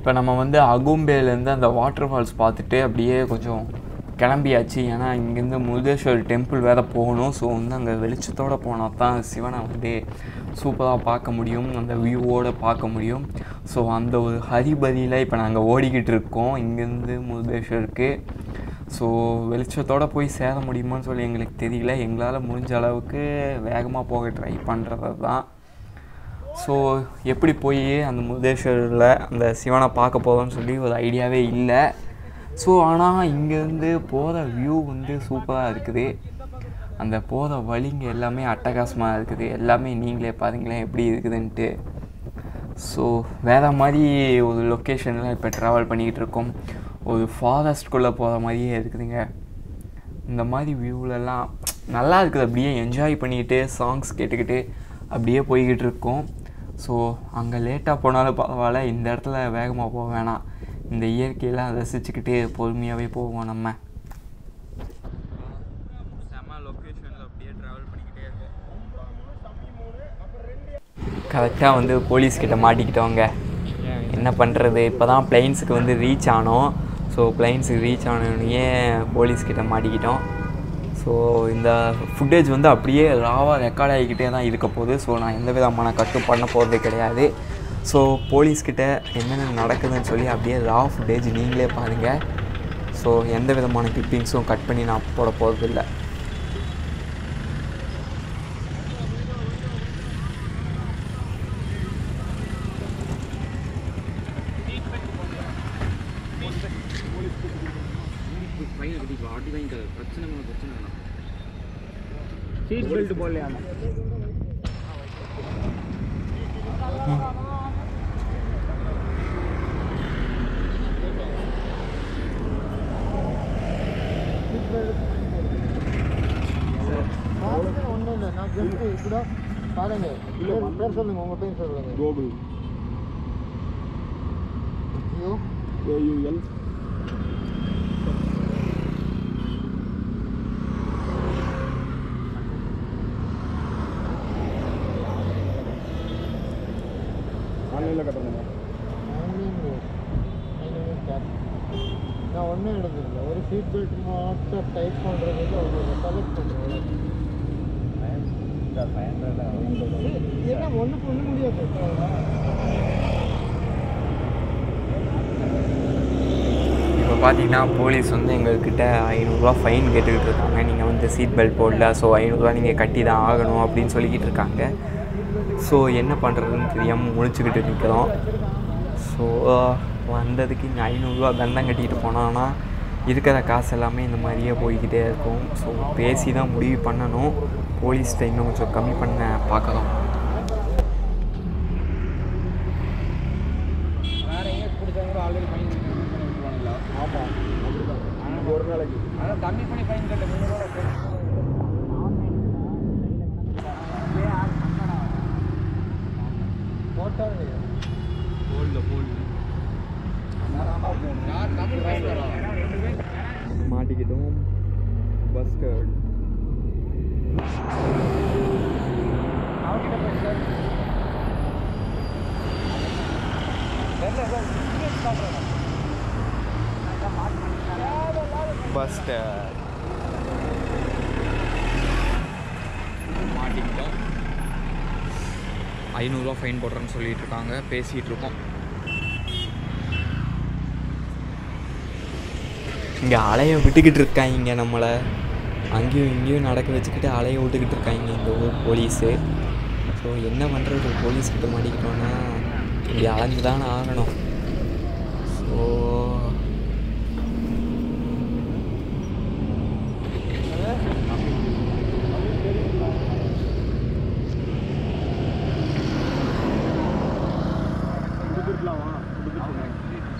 இப்போ நம்ம வந்து அகும்பேலேருந்து அந்த வாட்டர் ஃபால்ஸ் பார்த்துட்டு அப்படியே கொஞ்சம் கிளம்பியாச்சு ஏன்னா இங்கேருந்து முருதேஸ்வர் டெம்பிள் வேறு போகணும் ஸோ வந்து அங்கே வெளிச்சத்தோடு போனால் தான் சிவனை வந்து சூப்பராக பார்க்க முடியும் அந்த வியூவோடு பார்க்க முடியும் ஸோ அந்த ஒரு ஹரிபரியில் இப்போ நாங்கள் ஓடிக்கிட்டு இருக்கோம் இங்கேருந்து முருதேஸ்வருக்கு ஸோ வெளிச்சத்தோடு போய் சேர முடியுமான்னு சொல்லி எங்களுக்கு தெரியல எங்களால் முடிஞ்ச அளவுக்கு வேகமாக போக ட்ரை பண்ணுறது தான் ஸோ எப்படி போய் அந்த முருதேஸ்வரில் அந்த சிவனை பார்க்க போகிறோம்னு சொல்லி ஒரு ஐடியாவே இல்லை ஸோ ஆனால் இங்கேருந்து போகிற வியூ வந்து சூப்பராக இருக்குது அந்த போகிற வழிங்க எல்லாமே அட்டகாசமாக இருக்குது எல்லாமே நீங்களே பாருங்களேன் எப்படி இருக்குதுன்ட்டு ஸோ வேறு மாதிரி ஒரு லொக்கேஷனில் இப்போ ட்ராவல் பண்ணிக்கிட்டு இருக்கோம் ஒரு ஃபாரஸ்ட்குள்ளே போகிற மாதிரியே இருக்குதுங்க இந்த மாதிரி வியூலெல்லாம் நல்லா இருக்குது அப்படியே என்ஜாய் பண்ணிக்கிட்டு சாங்ஸ் கேட்டுக்கிட்டு அப்படியே போய்கிட்டு இருக்கோம் ஸோ அங்கே லேட்டாக போனாலும் பரவாயில்ல இந்த இடத்துல வேகமாக போக வேணாம் இந்த இயற்கையெல்லாம் ரசிச்சுக்கிட்டு பொறுமையாகவே போவோம் நம்ம செம்ம லொக்கேஷனில் அப்படியே ட்ராவல் பண்ணிக்கிட்டே இருக்கோம் கரெக்டாக வந்து போலீஸ்கிட்ட மாட்டிக்கிட்டவங்க என்ன பண்ணுறது இப்போ தான் பிளைன்ஸுக்கு வந்து ரீச் ஆனோம் ஸோ பிளைன்ஸுக்கு ரீச் ஆனோடனே போலீஸ்கிட்ட மாட்டிக்கிட்டோம் ஸோ இந்த ஃபுட்டேஜ் வந்து அப்படியே ராவாக ரெக்கார்ட் ஆகிக்கிட்டே தான் இருக்க போகுது ஸோ நான் எந்த விதமான கட்டும் பண்ண போகிறது கிடையாது ஸோ போலீஸ்கிட்ட என்னென்ன நடக்குதுன்னு சொல்லி அப்படியே ரா ஃபுட்டேஜ் நீங்களே பாருங்கள் ஸோ எந்த விதமான கிளிப்பிங்ஸும் கட் பண்ணி நான் போட போகிறதில்ல சீட் பெல்ட் போடலையா ஒன்றும் இல்லை நான் ஜஸ்ட் கூட பாருங்க பேர் பேர் சொல்லுங்க உங்க பேர் சொல்லுங்க கோகுல் ஐயோ ஏயுஎல் ஆன்லைனில் கட்டணுமா நான் ஒன்றும் எடுக்கல ஒரு சீட் பெல்ட் மட்டும் டைப் பண்ணுறதுக்கு அவங்க செலக்ட் பண்ணுறேன் ஏன்னா ஒன்று பண்ண முடியாது இப்போ பார்த்தீங்கன்னா போலீஸ் வந்து எங்கள்கிட்ட ஐநூறுரூவா ஃபைன் கேட்டுக்கிட்டு இருக்காங்க நீங்கள் வந்து சீட் பெல்ட் போடல ஸோ ஐநூறுரூவா நீங்கள் கட்டி தான் ஆகணும் அப்படின்னு சொல்லிக்கிட்டு இருக்காங்க ஸோ என்ன பண்ணுறதுன்னு தெரியாமல் முழிச்சுக்கிட்டு நிற்கிறோம் ஸோ வந்ததுக்கு இங்கே ஐநூறுரூவா தண்டம் கட்டிக்கிட்டு போனோன்னா இருக்கிற காசு எல்லாமே இந்த மாதிரியே போய்கிட்டே இருக்கும் ஸோ பேசி தான் முடிவு பண்ணணும் போலீஸ்கிட்ட இன்னும் கொஞ்சம் கம்மி பண்ண பார்க்கலாம் வேற எங்கே பிடிச்சாங்க கூட ஆல்ரெடி ஃபைன் விட்டுருவாங்களா ஆமாம் அப்படிதான் ஒரு நாளைக்கு ஆனால் கம்மி பண்ணி ஃபைன் கட்ட முன்னூறு போட்டோ இல்லையா மாட்டிக்கிட்டோம் பஸ்டர்ட் பஸ்டர் மாட்டிக்கிட்டோம் ஐநூறுரூவா ஃபைன் போடுறேன்னு சொல்லிட்டு இருக்காங்க பேசிகிட்டு இருக்கோம் இங்கே அலைய விட்டுக்கிட்டு இருக்காங்க நம்மளை அங்கேயும் இங்கேயும் நடக்க வச்சுக்கிட்டு அலைய விட்டுக்கிட்டு இருக்காங்க இந்த ஊர் போலீஸு ஸோ என்ன பண்ணுறது போலீஸ்கிட்ட மாட்டிக்கிட்டோன்னா இங்கே அலைஞ்சு தானே ஆகணும் ஸோ கொடுத்துருக்கலாமா கொடுத்துருக்கேன்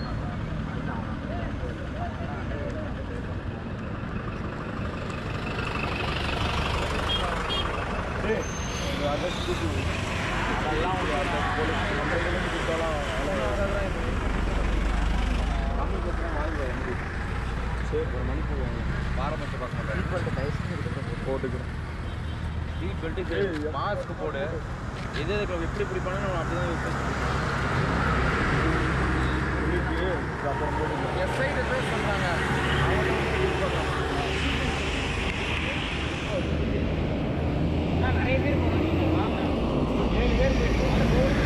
சரி ஒரு மணிக்கு பாரபட்சம் பார்க்க மாட்டேன் போட்டுக்கிறேன் சீட் பெல்ட்டு மாஸ்க் போடு எது எதுக்கு எப்படி இப்படி பண்ணணும் அப்படிதான் யூஸ் எஸ்ஐடு பேர் சொல்கிறாங்க நிறைய பேர் போகிறாங்க ஏழு பேர் போயிருக்கோம்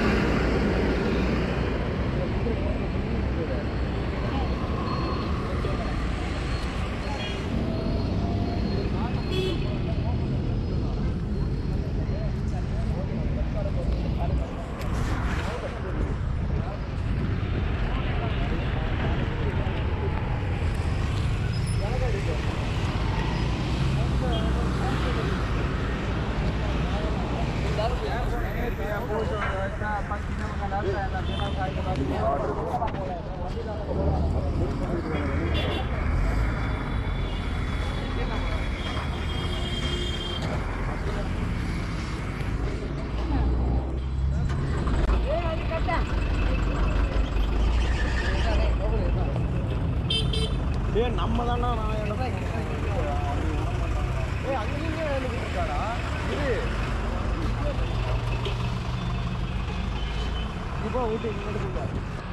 ஏய் நம்ம தானே நான் ஏய் அங்கேயும் வேலைக்கு இருக்காடா இது இப்போ ஊட்டி இங்கே போங்க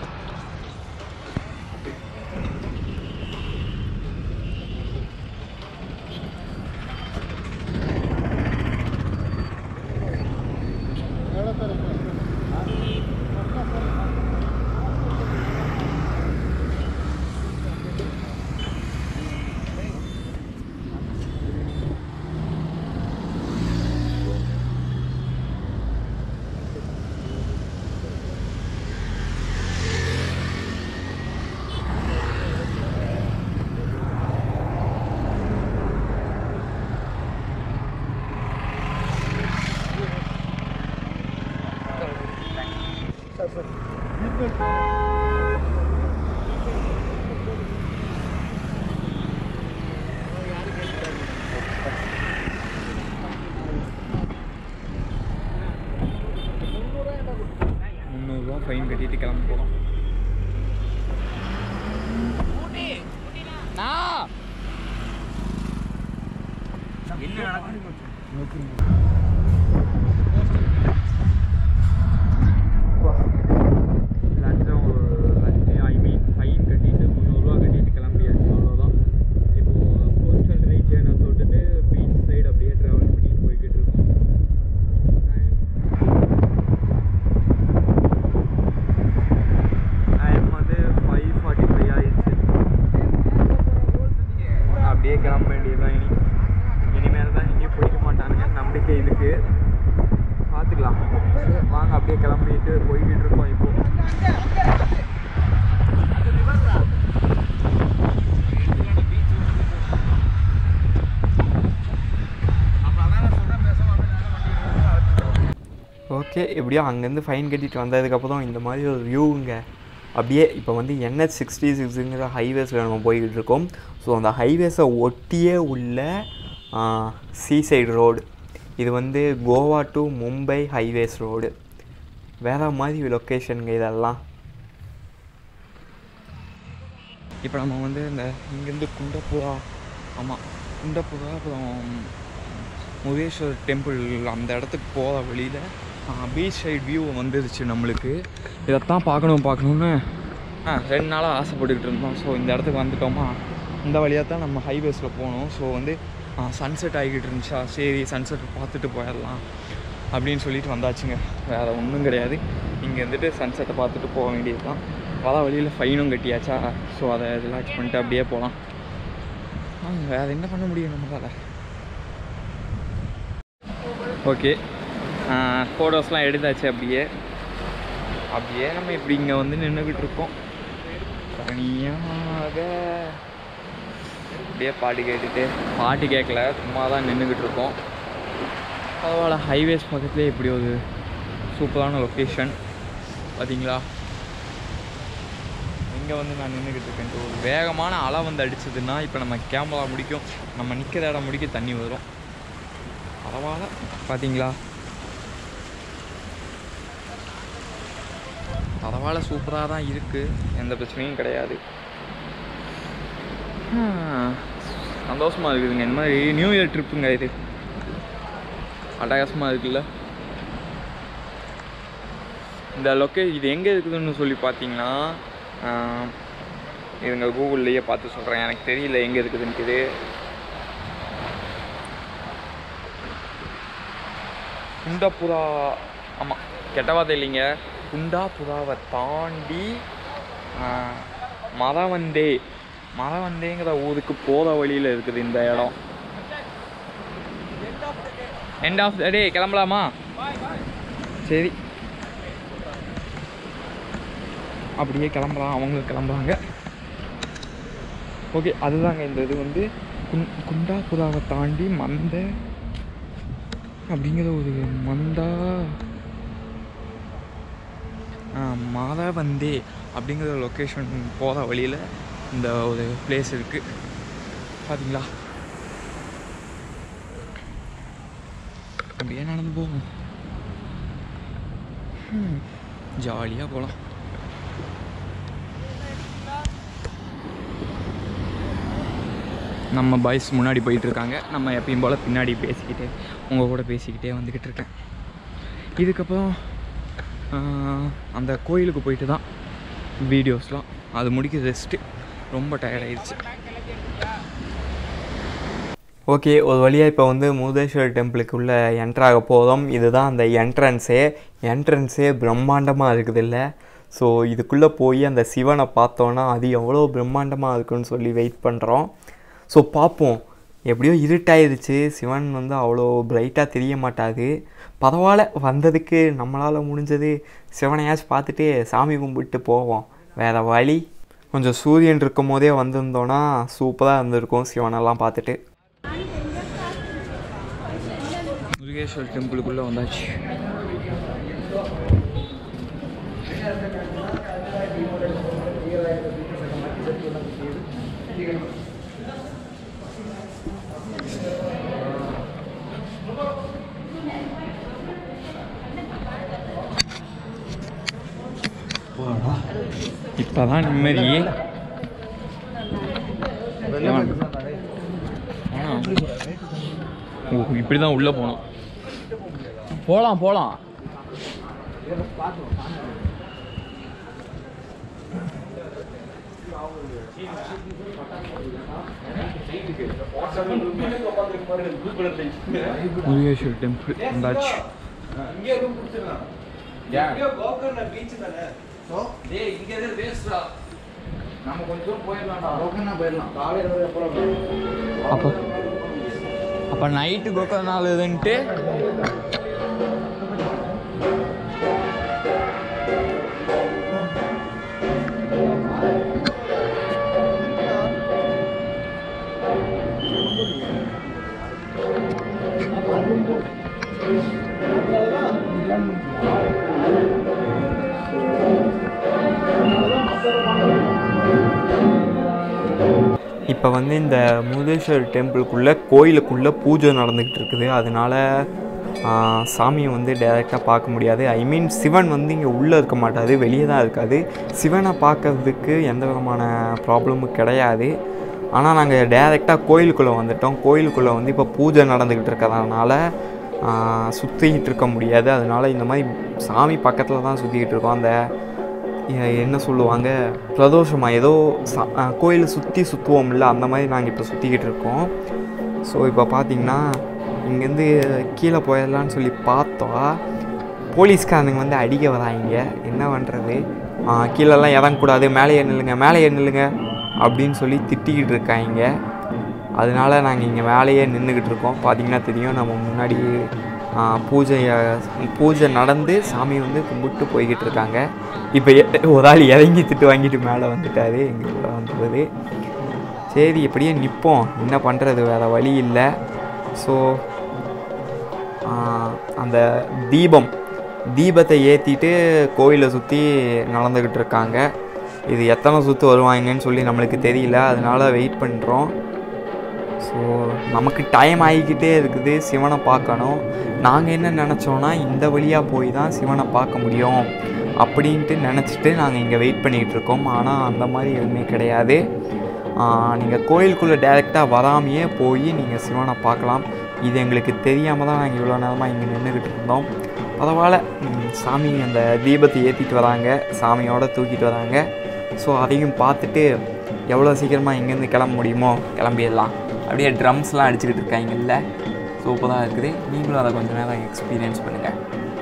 முந்நூறுரூவா ஃபைன் கட்டிட்டு கிளம்ப போகிறோம் என்ன நடக்குது லஞ்சம் லஞ்சம் ஐ மீன் ஃபைன் கட்டிட்டு முந்நூறுரூவா கட்டிட்டு கிளம்பியாச்சு அவ்வளோதான் இப்போது கோஸ்டல் ரீஜனை தொட்டுட்டு பீச் சைடு அப்படியே ட்ராவல் பண்ணிட்டு போய்கிட்டு இருக்கோம் டைம் வந்து ஃபைவ் ஃபார்ட்டி ஃபைவ் ஆயிடுச்சு அப்படியே கிளம்ப வேண்டியதுதான் இனி இனிமேல் தான் எங்கேயும் பிடிக்க மாட்டானுங்க நம்பிக்கை இருக்கு பார்த்துக்கலாம் வாங்க அப்படியே கிளம்பிட்டு போய்கிட்டு இருக்கோம் இப்போ ஓகே எப்படியோ அங்கேருந்து ஃபைன் கட்டிட்டு வந்ததுக்கப்புறம் இந்த மாதிரி ஒரு வியூங்க அப்படியே இப்போ வந்து என்ஹெச் சிக்ஸ்டி சிக்ஸுங்கிற ஹைவேஸில் நம்ம போய்கிட்டு இருக்கோம் ஸோ அந்த ஹைவேஸை ஒட்டியே உள்ள சீ சைடு ரோடு இது வந்து Goa to Mumbai highways road வேற மாதிரி லொக்கேஷனுங்க இதெல்லாம் இப்போ நம்ம வந்து இந்த இங்கேருந்து குண்டப்புறா ஆமாம் குண்டப்புறா அப்புறம் முருகேஸ்வர் டெம்பிள் அந்த இடத்துக்கு போகிற வழியில் பீச் சைடு வியூ வந்துருச்சு நம்மளுக்கு இதைத்தான் பார்க்கணும் பார்க்கணுன்னு ஆ ரெண்டு நாளாக ஆசைப்பட்டுக்கிட்டு இருந்தோம் ஸோ இந்த இடத்துக்கு வந்துட்டோமா இந்த வழியாக தான் நம்ம ஹைவேஸில் போனோம் ஸோ வந்து சன்செட் ஆகிக்கிட்டு இருந்துச்சா சரி சன்செட் பார்த்துட்டு போயிடலாம் அப்படின்னு சொல்லிட்டு வந்தாச்சுங்க வேறு ஒன்றும் கிடையாது இங்கே இருந்துட்டு சன்செட்டை பார்த்துட்டு போக வேண்டியது தான் வர வழியில் ஃபைனும் கட்டியாச்சா ஸோ அதை ரிலாக்ஸ் பண்ணிட்டு அப்படியே போகலாம் வேறு என்ன பண்ண முடியும் நம்மளால் ஓகே ஃபோட்டோஸ்லாம் எடுத்தாச்சு அப்படியே அப்படியே நம்ம இப்படி இங்கே வந்து நின்றுக்கிட்டு இருக்கோம் தனியாக அப்படியே பாட்டு கேட்டுட்டு பாட்டு கேட்கல சும்மா தான் நின்றுக்கிட்டு இருக்கோம் பரவாயில்ல ஹைவேஸ் பக்கத்துலேயே இப்படி ஒரு சூப்பரான லொக்கேஷன் பார்த்தீங்களா இங்கே வந்து நான் நின்றுக்கிட்டு இருக்கேன் ஒரு வேகமான அலை வந்து அடிச்சதுன்னா இப்போ நம்ம கேமரா முடிக்கும் நம்ம நிற்கிற இடம் முடிக்க தண்ணி வரும் பரவாயில்ல பார்த்தீங்களா பரவாயில்ல சூப்பராக தான் இருக்குது எந்த பிரச்சனையும் கிடையாது சந்தோஷமாக இருக்குதுங்க இந்த மாதிரி நியூ இயர் ட்ரிப்புங்க இது அட்டகாசமாக இருக்குல்ல இந்த லொக்கே இது எங்கே இருக்குதுன்னு சொல்லி பார்த்தீங்கன்னா ஆஹ், இருங்க கூகுள்லேயே பார்த்து சொல்கிறேன் எனக்கு தெரியல எங்கே இருக்குதுன்ட்டு இது குண்டாபுரா ஆமாம் கெட்டவாத இல்லைங்க குண்டாபுராவை தாண்டி ஆஹ், மதவந்தே மதவந்தேங்கிற ஊருக்கு போகிற வழியில் இருக்குது இந்த இடம் எண்ட் ஆஃப் த டே கிளம்பலாமா சரி அப்படியே கிளம்பலாம் அவங்க கிளம்புறாங்க ஓகே அதுதாங்க இந்த இது வந்து குன் குண்டாபுராவை தாண்டி மந்த அப்படிங்கிற ஒரு மந்தா மாதாவந்தே அப்படிங்கிற லொக்கேஷன் போகிற வழியில் இந்த ஒரு பிளேஸ் இருக்குது பார்த்தீங்களா அப்படியே நடந்து போவோம் ஜாலியாக போகலாம் நம்ம பாய்ஸ் முன்னாடி போயிட்டு இருக்காங்க நம்ம எப்பயும் போல் பின்னாடி பேசிக்கிட்டே உங்கள் கூட பேசிக்கிட்டே வந்துக்கிட்டு இருக்கேன் இதுக்கப்புறம் ஆஹ், அந்த கோயிலுக்கு போயிட்டு தான் வீடியோஸ்லாம் அது முடிக்க ரெஸ்ட்டு ரொம்ப டயர்ட் ஆயிடுச்சு ஓகே ஒரு வழியாக இப்போ வந்து மூதேஸ்வர் டெம்பிளுக்குள்ளே என்ட்ராக போதும் இதுதான் அந்த என்ட்ரன்ஸே என்ட்ரன்ஸே பிரம்மாண்டமாக இருக்குது இல்லை ஸோ இதுக்குள்ளே போய் அந்த சிவனை பார்த்தோன்னா அது எவ்வளோ பிரம்மாண்டமாக இருக்குன்னு சொல்லி வெயிட் பண்ணுறோம் ஸோ பார்ப்போம் எப்படியோ இருட்டாயிருச்சு சிவன் வந்து அவ்வளோ பிரைட்டாக தெரிய மாட்டாது பரவாயில்ல வந்ததுக்கு நம்மளால் முடிஞ்சது சிவனையாச்சும் பார்த்துட்டு சாமி கும்பிட்டு போவோம் வேறு வழி கொஞ்சம் சூரியன் இருக்கும் போதே வந்திருந்தோன்னா சூப்பராக இருந்திருக்கும் சிவனெல்லாம் பார்த்துட்டு முருகேஸ்வர் டெம்பிளுக்குள்ளே வந்தாச்சு இப்போதான் நிம்மதி ஆனா ஓ இப்படி தான் உள்ளே போகணும் போகலாம் போகலாம் முருகேஸ்வர் டெம்பிள் வந்தாச்சு அப்போ அப்போ நைட்டு கோக்கறதுனால இதுன்ட்டு இப்போ வந்து இந்த முதேஸ்வர் டெம்பிளுக்குள்ளே கோயிலுக்குள்ளே பூஜை நடந்துக்கிட்டு இருக்குது அதனால ஆ, சாமியை வந்து டைரெக்டாக பார்க்க முடியாது ஐ மீன் சிவன் வந்து இங்கே உள்ளே இருக்க மாட்டாது வெளியே தான் இருக்காது சிவனை பார்க்கறதுக்கு எந்த விதமான ப்ராப்ளமும் கிடையாது ஆனால் நாங்கள் டைரெக்டாக கோயிலுக்குள்ளே வந்துட்டோம் கோயிலுக்குள்ளே வந்து இப்போ பூஜை நடந்துக்கிட்டு இருக்கிறதுனால சுற்றிக்கிட்டு இருக்க முடியாது அதனால இந்த மாதிரி சாமி பக்கத்தில் தான் சுற்றிக்கிட்டு இருக்கோம் அந்த எ- என்ன சொல்லுவாங்க பிரதோஷமாக ஏதோ சா கோயிலை சுற்றி சுற்றுவோம்ல அந்த மாதிரி நாங்கள் இப்போ சுற்றிக்கிட்டு இருக்கோம் ஸோ இப்போ பார்த்தீங்கன்னா இங்கேருந்து கீழே போயிடலான்னு சொல்லி பார்த்தோம் போலீஸ்காரனுங்க வந்து அடிக்க வராங்க என்ன பண்ணுறது கீழெல்லாம் இறங்கக்கூடாது மேலே நில்லுங்க மேலே நில்லுங்க அப்படின்னு சொல்லி திட்டிக்கிட்டு இருக்காங்க அதனால நாங்கள் இங்கே மேலேயே நின்றுக்கிட்டு இருக்கோம் பார்த்தீங்கன்னா தெரியும் நம்ம முன்னாடி ஆ, பூஜையை பூஜை நடந்து சாமி வந்து கும்பிட்டு போய்கிட்டு இருக்காங்க இப்போ ஒரு ஆள் இறங்கி திட்டு வாங்கிட்டு மேலே வந்துட்டாரு எங்கள் கூட வந்தது சரி இப்படியே நிற்போம் என்ன பண்ணுறது வேறு வழி இல்லை ஸோ அந்த தீபம் தீபத்தை ஏற்றிட்டு கோயிலை சுற்றி நடந்துக்கிட்டு இருக்காங்க இது எத்தனை சுற்று வருவாங்கன்னு சொல்லி நம்மளுக்கு தெரியல அதனால வெயிட் பண்ணுறோம் ஸோ நமக்கு டைம் ஆகிக்கிட்டே இருக்குது சிவனை பார்க்கணும் நாங்கள் என்ன நினச்சோன்னா இந்த வழியாக போய் தான் சிவனை பார்க்க முடியும் அப்படின்ட்டு நினச்சிட்டு நாங்கள் இங்கே வெயிட் பண்ணிகிட்டு இருக்கோம் ஆனால் அந்த மாதிரி எதுவுமே கிடையாது நீங்கள் கோயிலுக்குள்ளே டைரெக்டாக வராமையே போய் நீங்கள் சிவனை பார்க்கலாம் இது எங்களுக்கு தெரியாமல் தான் நாங்கள் இவ்வளோ நேரமாக இங்கே நின்றுக்கிட்டு இருந்தோம் பரவாயில்ல ம், சாமி அந்த தீபத்தை ஏற்றிட்டு வராங்க சாமியோட தூக்கிட்டு வராங்க ஸோ அதையும் பார்த்துட்டு எவ்வளோ சீக்கிரமாக இங்கேருந்து கிளம்ப முடியுமோ கிளம்பிடலாம் அப்படியே ட்ரம்ஸ்லாம் அடிச்சுக்கிட்டு இருக்காங்கல்ல சூப்பராக இருக்குது நீங்களும் அதை கொஞ்சம் நேரம் எக்ஸ்பீரியன்ஸ் பண்ணுங்கள்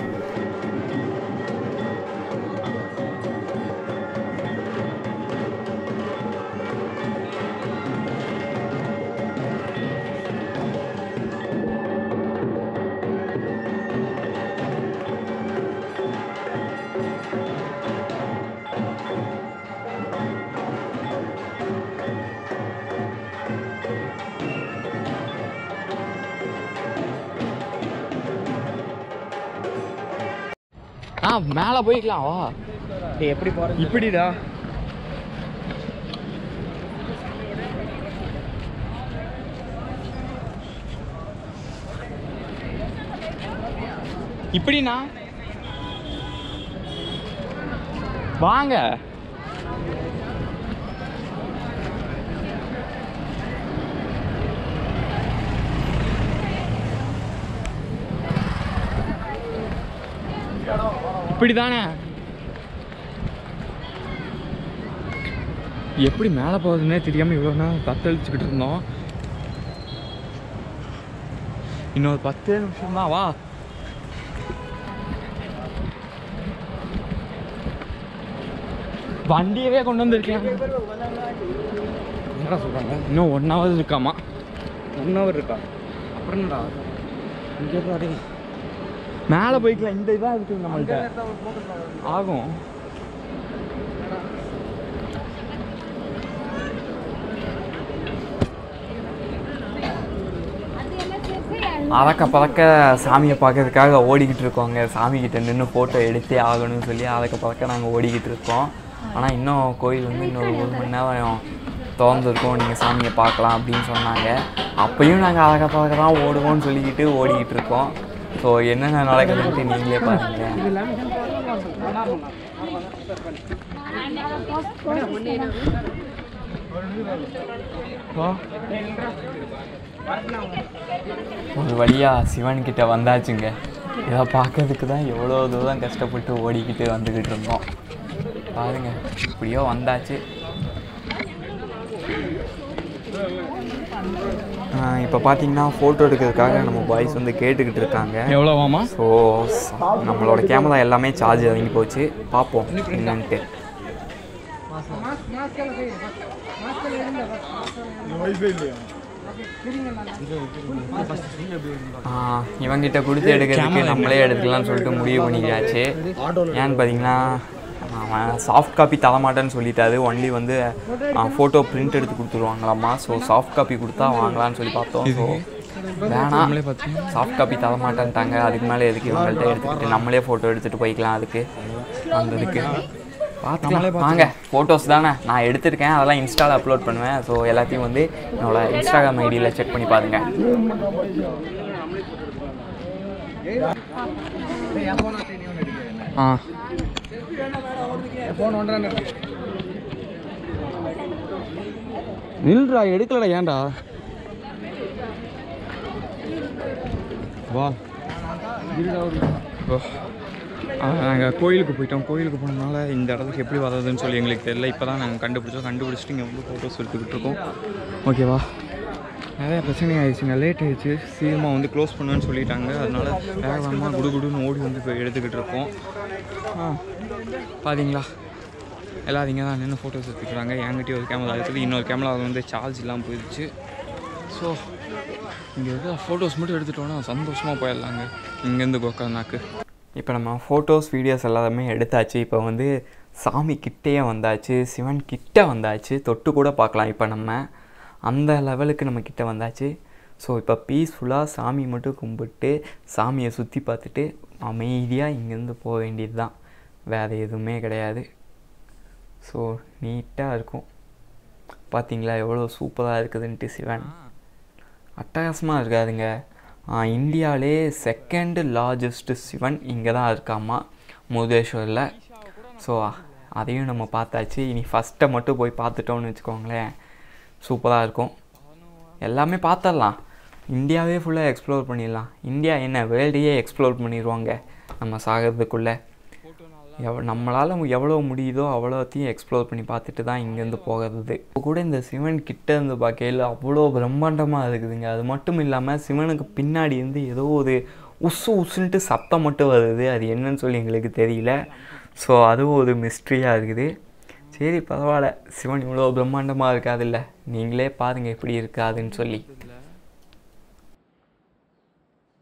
ஆ மேலே போய்க்கலாம் வா எப்படி போகிறது இப்படிடா இப்படிண்ணா வாங்க இப்படிதானே எப்படி மேலே போகுதுன்னே தெரியாமல் இவ்வளோ நேரம் தத்தளிச்சுக்கிட்டு இருந்தோம் இன்னொரு பத்து நிமிஷம் தான் வா வண்டியவே கொண்டு வந்திருக்கேன் என்னடா சொல்கிறாங்க இன்னும் ஒன் ஹவர் இருக்காமா ஒன் ஹவர் இருக்கா அப்புறம் என்னடா இங்கே பாரு மேலே போய்க்கலாம் இந்த இதாக இருக்குது நம்மள்ட்ட ஆகும் அறக்க பறக்க சாமியை பார்க்கறதுக்காக ஓடிக்கிட்டு இருக்கோங்க சாமிக்கிட்ட நின்று ஃபோட்டோ எடுத்தே ஆகணும்னு சொல்லி அறக்க பறக்க நாங்கள் ஓடிக்கிட்டு இருக்கோம் ஆனால் இன்னும் கோயில் வந்து இன்னொரு ஒரு மணி நேரம் திறந்துருக்கோம் நீங்கள் சாமியை பார்க்கலாம் அப்படின்னு சொன்னாங்க அப்பயும் நாங்கள் அறக்க பறக்க தான் ஓடுவோம்னு சொல்லிக்கிட்டு ஓடிக்கிட்டு இருக்கோம் ஸோ என்னென்ன நடக்குதுன்ட்டு நீங்களே பாருங்கள் ஒரு வழியாக சிவன் கிட்ட வந்தாச்சுங்க இதை பார்க்கறதுக்கு தான் எவ்வளோ தூரம் கஷ்டப்பட்டு ஓடிக்கிட்டு வந்துக்கிட்டு இருந்தோம் பாருங்க இப்படியோ வந்தாச்சு இப்போ பார்த்தீங்கன்னா ஃபோட்டோ எடுக்கிறதுக்காக நம்ம பாய்ஸ் வந்து கேட்டுக்கிட்டு இருக்காங்க எவ்வளோவாமா ஸோ நம்மளோட கேமரா எல்லாமே சார்ஜ் இறங்கி போச்சு பார்ப்போம் என்னன்ட்டு ஆ, இவங்கிட்ட கொடுத்து எடுக்கிறதுக்கு நம்மளே எடுத்துக்கலாம்னு சொல்லிட்டு முடிவு பண்ணிக்காச்சு ஏன்னு பார்த்தீங்கன்னா அவன் சாஃப்ட் காப்பி தரமாட்டேன்னு சொல்லிட்டாரு ஒன்லி வந்து ஃபோட்டோ பிரிண்ட் எடுத்து கொடுத்துருவாங்களாம்மா ஸோ சாஃப்ட் காப்பி கொடுத்தா வாங்கலாம்னு சொல்லி பார்த்தோம் ஸோ வேணாம் சாஃப்ட் காப்பி தரமாட்டேன்ட்டாங்க அதுக்கு மேலே எதுக்கு இவங்கள்ட்ட எடுத்துக்கிட்டு நம்மளே ஃபோட்டோ எடுத்துகிட்டு போய்க்கலாம் அதுக்கு அந்த இதுக்கு பார்த்துக்கலாம் வாங்க ஃபோட்டோஸ் தானே நான் எடுத்திருக்கேன் அதெல்லாம் இன்ஸ்டாவில் அப்லோட் பண்ணுவேன் ஸோ எல்லாத்தையும் வந்து என்னோட இன்ஸ்டாகிராம் ஐடியில் செக் பண்ணி பாருங்க ஆ நில்றா எடுக்கலடா ஏன்டா வா நாங்கள் கோயிலுக்கு போயிட்டோம் கோயிலுக்கு போனதுனால இந்த இடத்துக்கு எப்படி வர்றதுன்னு சொல்லி எங்களுக்கு தெரியல இப்போ தான் நாங்கள் கண்டுபிடிச்சோம் கண்டுபிடிச்சிட்டு இங்கே வந்து ஃபோட்டோஸ் எடுத்துக்கிட்டு இருக்கோம் ஓகேவா நிறைய பிரச்சனை ஆயிடுச்சுங்க லேட் ஆயிடுச்சு சீக்கிரமாக வந்து க்ளோஸ் பண்ணுவேன்னு சொல்லிட்டாங்க அதனால வேக வேகமாக குடு குடுன்னு ஓடி வந்து இப்போ எடுத்துக்கிட்டு இருக்கோம் ஆ பார்த்தீங்களா எல்லாரும் இங்கே தான் நின்று ஃபோட்டோஸ் எடுத்துக்கிறாங்க என்கிட்டயும் ஒரு கேமரா இருக்குது இன்னொரு கேமரா வந்து சார்ஜ் இல்லாமல் போயிடுச்சு ஸோ இங்கே இருக்கிற ஃபோட்டோஸ் மட்டும் எடுத்துட்டோன்னா சந்தோஷமாக போயிடலாங்க இங்கேருந்து கோக்கர்நாக்கு இப்போ நம்ம ஃபோட்டோஸ் வீடியோஸ் எல்லாமே எடுத்தாச்சு இப்போ வந்து சாமி கிட்டேயே வந்தாச்சு சிவன் கிட்ட வந்தாச்சு தொட்டு கூட பார்க்கலாம் இப்போ நம்ம அந்த லெவலுக்கு நம்ம கிட்ட வந்தாச்சு ஸோ இப்போ பீஸ்ஃபுல்லாக சாமி மட்டும் கும்பிட்டு சாமியை சுற்றி பார்த்துட்டு அமைதியாக இங்கேருந்து போக வேண்டியது தான் வேறு எதுவுமே கிடையாது ஸோ நீட்டாக இருக்கும் பார்த்தீங்களா எவ்வளோ சூப்பராக இருக்குதுன்ட்டு சிவன் அட்டகாசமாக இருக்காதுங்க இந்தியாவிலே செகண்ட் லார்ஜஸ்ட் சிவன் இங்கே தான் இருக்காமா முருதேஸ்வரில் ஸோ அதையும் நம்ம பார்த்தாச்சு இனி ஃபஸ்ட்டை மட்டும் போய் பார்த்துட்டோம்னு வச்சுக்கோங்களேன் சூப்பராக இருக்கும் எல்லாமே பார்த்துடலாம் இந்தியாவே ஃபுல்லாக எக்ஸ்ப்ளோர் பண்ணிடலாம் இந்தியா என்ன வேர்ல்டையே எக்ஸ்ப்ளோர் பண்ணிடுவாங்க நம்ம சாகிறதுக்குள்ளே எவ் நம்மளால் எவ்வளோ முடியுதோ அவ்வளோத்தையும் எக்ஸ்ப்ளோர் பண்ணி பார்த்துட்டு தான் இங்கேருந்து போகிறது இப்போ கூட இந்த சிவன் கிட்ட இருந்து பார்க்கையில் அவ்வளோ பிரம்மாண்டமாக இருக்குதுங்க அது மட்டும் இல்லாமல் சிவனுக்கு பின்னாடி இருந்து ஏதோ ஒரு உசு உசுன்ட்டு சத்தம் மட்டும் வருது அது என்னன்னு சொல்லி எங்களுக்கு தெரியல ஸோ அதுவும் ஒரு மிஸ்ட்ரியாக இருக்குது சரி பரவாயில்ல சிவன் இவ்வளோ பிரம்மாண்டமாக இருக்காதுல்ல நீங்களே பாருங்கள் எப்படி இருக்காதுன்னு சொல்லி